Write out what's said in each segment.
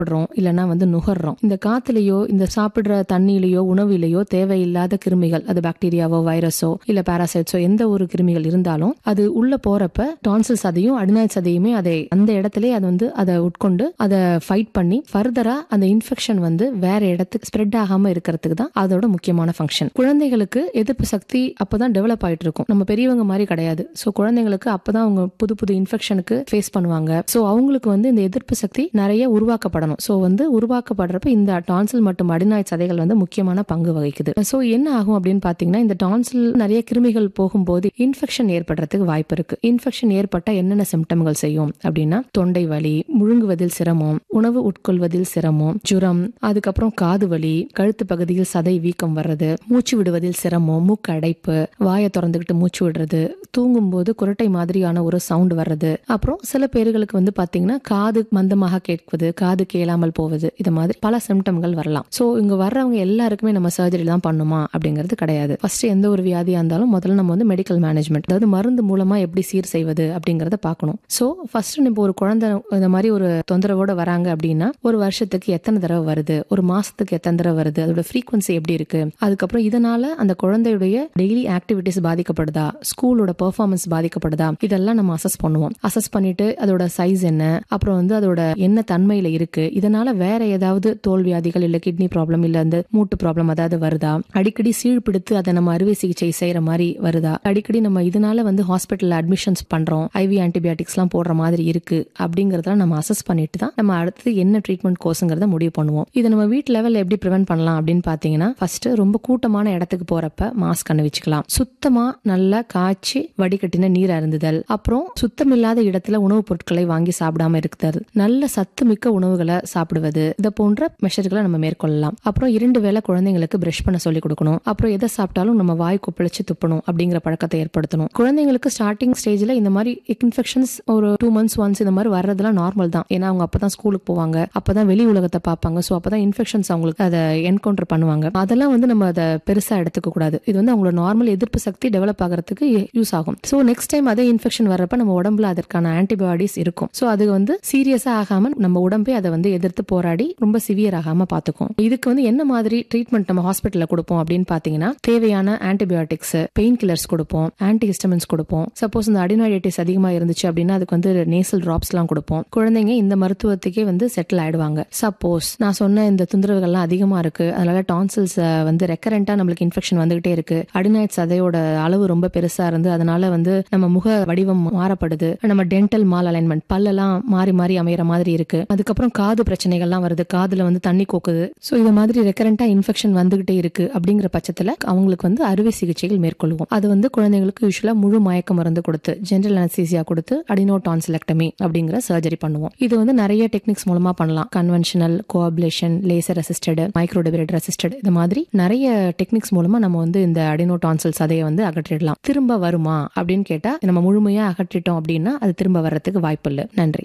சாப்பிடுறோம் இல்லைன்னா வந்து நுகர்றோம் இந்த காத்துலயோ இந்த சாப்பிடுற தண்ணியிலயோ உணவிலேயோ தேவையில்லாத கிருமிகள் அது பாக்டீரியாவோ வைரஸோ இல்ல பாராசைட்ஸோ எந்த ஒரு கிருமிகள் இருந்தாலும் அது உள்ள போறப்ப டான்சில் சதையும் அடிநாய் சதையுமே அதை அந்த இடத்துல அது வந்து அதை உட்கொண்டு அதை ஃபைட் பண்ணி ஃபர்தரா அந்த இன்ஃபெக்ஷன் வந்து வேற இடத்துக்கு ஸ்ப்ரெட் ஆகாம இருக்கிறதுக்கு தான் அதோட முக்கியமான ஃபங்க்ஷன் குழந்தைகளுக்கு எதிர்ப்பு சக்தி அப்பதான் டெவலப் ஆயிட்டு இருக்கும் நம்ம பெரியவங்க மாதிரி கிடையாது ஸோ குழந்தைங்களுக்கு அப்பதான் அவங்க புது புது இன்ஃபெக்ஷனுக்கு ஃபேஸ் பண்ணுவாங்க ஸோ அவங்களுக்கு வந்து இந்த எதிர்ப்பு சக்தி நிறைய உருவாக்கப்படணும் ஸோ வந்து உருவாக்கப்படுறப்ப இந்த டான்சில் மற்றும் அடிநாய் சதைகள் வந்து முக்கியமான பங்கு வகிக்குது ஸோ என்ன ஆகும் அப்படின்னு பாத்தீங்கன்னா இந்த டான்சில் நிறைய கிருமிகள் போகும்போது இன்ஃபெக்ஷன் ஏற்படுறதுக்கு வாய்ப்பு இருக்கு இன்ஃபெக்ஷன் ஏற்பட்டா என்னென்ன சிம்டம்கள் செய்யும் அப்படின்னா தொண்டை வலி முழுங்குவதில் சிரமம் உணவு உட்கொள்வதில் சிரமம் ஜுரம் அதுக்கப்புறம் காது வலி கழுத்து பகுதியில் சதை வீக்கம் வர்றது மூச்சு விடுவதில் சிரமம் மூக்கு அடைப்பு வாயை திறந்துகிட்டு மூச்சு விடுறது தூங்கும்போது குரட்டை மாதிரியான ஒரு சவுண்ட் வர்றது அப்புறம் சில பேர்களுக்கு வந்து பாத்தீங்கன்னா காது மந்தமாக கேட்குவது காது கேளாமல் போவது இது மாதிரி பல சிம்டம்கள் வரலாம் சோ இங்க வர்றவங்க எல்லாருக்குமே நம்ம சர்ஜரி தான் பண்ணுமா அப்படிங்கிறது கிடையாது ஃபர்ஸ்ட் எந்த ஒரு வியாதியா இருந்தாலும் முதல்ல நம்ம வந்து மெடிக்கல் மேனேஜ்மெண்ட் அதாவது மருந்து மூலமா எப்படி சீர் செய்வது அப்படிங்கறத பார்க்கணும் சோ ஃபர்ஸ்ட் இப்போ ஒரு குழந்தை இந்த மாதிரி ஒரு தொந்தரவோட வராங்க அப்படின்னா ஒரு வருஷத்துக்கு எத்தனை தடவை வருது ஒரு மாசத்துக்கு எத்தனை தடவை வருது அதோட ஃப்ரீக்வன்சி எப்படி இருக்கு அதுக்கப்புறம் இதனால அந்த குழந்தையுடைய டெய்லி ஆக்டிவிட்டிஸ் பாதிக்கப்படுதா ஸ்கூலோட பெர்ஃபார்மன்ஸ் பாதிக்கப்படுதா இதெல்லாம் நம்ம அசஸ் பண்ணுவோம் அசஸ் பண்ணிட்டு அதோட சைஸ் என்ன அப்புறம் வந்து அதோட என்ன தன்மையில இருக்கு இதனால வேற ஏதாவது தோல் வியாதிகள் இல்ல கிட்னி ப்ராப்ளம் இல்ல அந்த மூட்டு ப்ராப்ளம் அதாவது வருதா அடிக்கடி சீழ் பிடித்து அதை நம்ம அறுவை சிகிச்சை செய்யற மாதிரி வருதா அடிக்கடி நம்ம இதனால வந்து ஹாஸ்பிட்டல் அட்மிஷன்ஸ் பண்றோம் ஐவி ஆன்டிபயோட்டிக்ஸ் எல்லாம் போடுற மாதிரி இருக்கு அப்படிங்கறதெல்லாம் நம்ம அசஸ் பண்ணிட்டு தான் நம்ம அடுத்து என்ன ட்ரீட்மெண்ட் கோர்ஸுங்கிறத முடிவு பண்ணுவோம் இதை நம்ம வீட்டு லெவல்ல எப்படி ப்ரிவென்ட் பண்ணலாம் அப்படின்னு பாத்தீங்கன்னா ஃபர்ஸ்ட் ரொம்ப கூட்டமான இடத்துக்கு போறப்ப மாஸ்க் அணிவிச்சுக்கலாம் சுத்தமா நல்லா காய்ச்சி வடிகட்டின நீர் அருந்துதல் அப்புறம் சுத்தமில்லாத இடத்துல உணவுப் பொருட்களை வாங்கி சாப்பிடாம இருக்குதல் நல்ல சத்து மிக்க உணவுகளை சாப்பிடுவது இதை போன்ற மெஷர்களை நம்ம மேற்கொள்ளலாம் அப்புறம் இரண்டு வேளை குழந்தைங்களுக்கு பிரஷ் பண்ண சொல்லி கொடுக்கணும் அப்புறம் எதை சாப்பிட்டாலும் நம்ம வாய் கொப்பளிச்சு துப்பணும் அப்படிங்கிற பழக்கத்தை ஏற்படுத்தணும் குழந்தைங்களுக்கு ஸ்டார்டிங் ஸ்டேஜ்ல இந்த மாதிரி இன்ஃபெக்ஷன்ஸ் ஒரு டூ மந்த்ஸ் ஒன்ஸ் இந்த மாதிரி வர்றதெல்லாம் நார்மல் தான் ஏன்னா அவங்க அப்பதான் ஸ்கூலுக்கு போவாங்க அப்பதான் வெளி உலகத்தை பார்ப்பாங்க ஸோ அப்பதான் இன்ஃபெக்ஷன்ஸ் அவங்களுக்கு அதை என்கவுண்டர் பண்ணுவாங்க அதெல்லாம் வந்து நம்ம அதை பெருசா எடுத்துக்க கூடாது இது வந்து அவங்களோட நார்மல் எதிர்ப்பு சக்தி டெவலப் ஆகிறதுக்கு யூஸ் ஆகும் ஸோ நெக்ஸ்ட் டைம் அதே இன்ஃபெக்ஷன் வர்றப்ப நம்ம உடம்புல அதற்கான ஆன்டிபயோட்டிக்ஸ் இருக்கும் ஸோ அது வந்து சீரியஸா ஆகாம நம்ம உடம்பே அதை வந்து எதிர்த்து போராடி ரொம்ப சிவியர் ஆகாம பாத்துக்கும் இதுக்கு வந்து என்ன மாதிரி ட்ரீட்மெண்ட் நம்ம ஹாஸ்பிட்டல்ல கொடுப்போம் அப்படின்னு பாத்தீங்கன்னா தேவையான ஆன்டிபயோட்டிக்ஸ் பெயின் கில்லர்ஸ் கொடுப்போம் ஆன்டி ஹிஸ்டமின்ஸ் கொடுப்போம் சப்போஸ் இந்த அடினாய்டிஸ் அதிகமா இருந்துச்சு அப்படின்னா அதுக்கு வந்து நேசல் டிராப்ஸ் எல்லாம் கொடுப்போம் குழந்தைங்க இந்த மருத்துவத்துக்கே வந்து செட்டில் ஆயிடுவாங்க சப்போஸ் நான் சொன்ன இந்த தொந்தரவுகள்லாம் அதிகமா இருக்கு அதனால டான்சில்ஸ் வந்து ரெக்கரண்டா நம்மளுக்கு இன்ஃபெக்ஷன் வந்துகிட்டே இருக்கு அடினாய்ட் சதையோட அளவு ரொம்ப பெருசா இருந்து அதனால வந்து நம்ம முக வடிவம் மாறப்படுது நம்ம டென்டல் மால் அலைன்மெண்ட் பல்லெல்லாம் மாறி மாறி அமையற மாதிரி இருக்கு அதுக்கப்புறம் காது பிரச்சனைகள்லாம் வருது காதுல வந்து தண்ணி கோக்குது ஸோ இது மாதிரி ரெக்கரண்டா இன்ஃபெக்ஷன் வந்துகிட்டே இருக்கு அப்படிங்கிற பட்சத்துல அவங்களுக்கு வந்து அறுவை சிகிச்சைகள் மேற்கொள்வோம் அது வந்து குழந்தைங்களுக்கு யூஸ்வலா முழு மயக்க மருந்து கொடுத்து ஜென்ரல் அனஸ்தீசியா கொடுத்து அடினோ டான்சிலெக்டமி அப்படிங்கிற சர்ஜரி பண்ணுவோம் இது வந்து நிறைய டெக்னிக்ஸ் மூலமா பண்ணலாம் conventional coblation laser assisted microdebrider assisted இது மாதிரி நிறைய டெக்னிக்ஸ் மூலமா நம்ம வந்து இந்த அடினோ டான்சில் சதையை வந்து அகற்றிடலாம் திரும்ப வருமா அப்படின்னு கேட்டா நம்ம முழுமையா அகற்றிட்டோம் அப்படின்னா அது திரும்ப வர்றதுக்கு வாய்ப்பு இல்லை நன்றி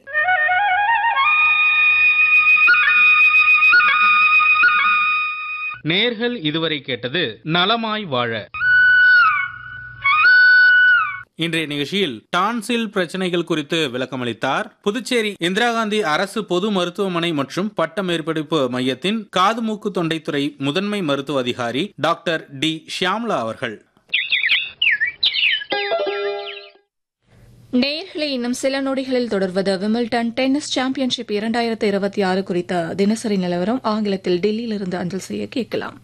நேர்கள் இதுவரை கேட்டது நலமாய் வாழ இன்றைய நிகழ்ச்சியில் டான்சில் பிரச்சனைகள் குறித்து விளக்கமளித்தார் புதுச்சேரி இந்திரா காந்தி அரசு பொது மருத்துவமனை மற்றும் பட்ட மேற்படிப்பு மையத்தின் காது மூக்கு தொண்டைத்துறை முதன்மை மருத்துவ அதிகாரி டாக்டர் டி ஷியாம்லா அவர்கள் நேயர்களை இன்னும் சில நொடிகளில் தொடர்வது விமில்டன் டென்னிஸ் சாம்பியன்ஷிப் இரண்டாயிரத்து இருபத்தி ஆறு குறித்த தினசரி நிலவரம் ஆங்கிலத்தில் டெல்லியிலிருந்து அஞ்சல் செய்ய கேட்கலாம்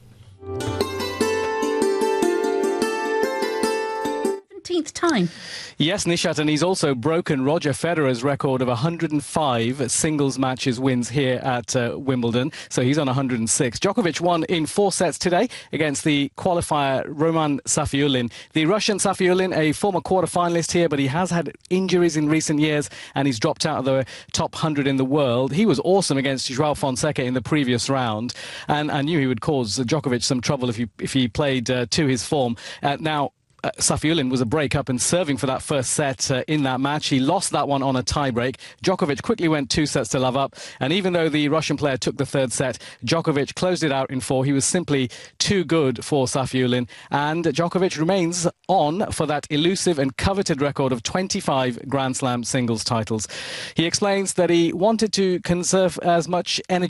17th time. Yes, Nishat, and he's also broken Roger Federer's record of 105 singles matches wins here at uh, Wimbledon. So he's on 106. Djokovic won in four sets today against the qualifier Roman Safiullin. The Russian Safiullin, a former quarter-finalist here, but he has had injuries in recent years and he's dropped out of the top 100 in the world. He was awesome against Joao Fonseca in the previous round, and I knew he would cause Djokovic some trouble if he if he played uh, to his form. Uh, now uh, Safiullin was a break up and serving for that first set uh, in that match. He lost that one on a tiebreak. Djokovic quickly went two sets to love up, and even though the Russian player took the third set, Djokovic closed it out in four. He was simply too good for Safiullin, and Djokovic remains on for that elusive and coveted record of 25 Grand Slam singles titles. He explains that he wanted to conserve as much energy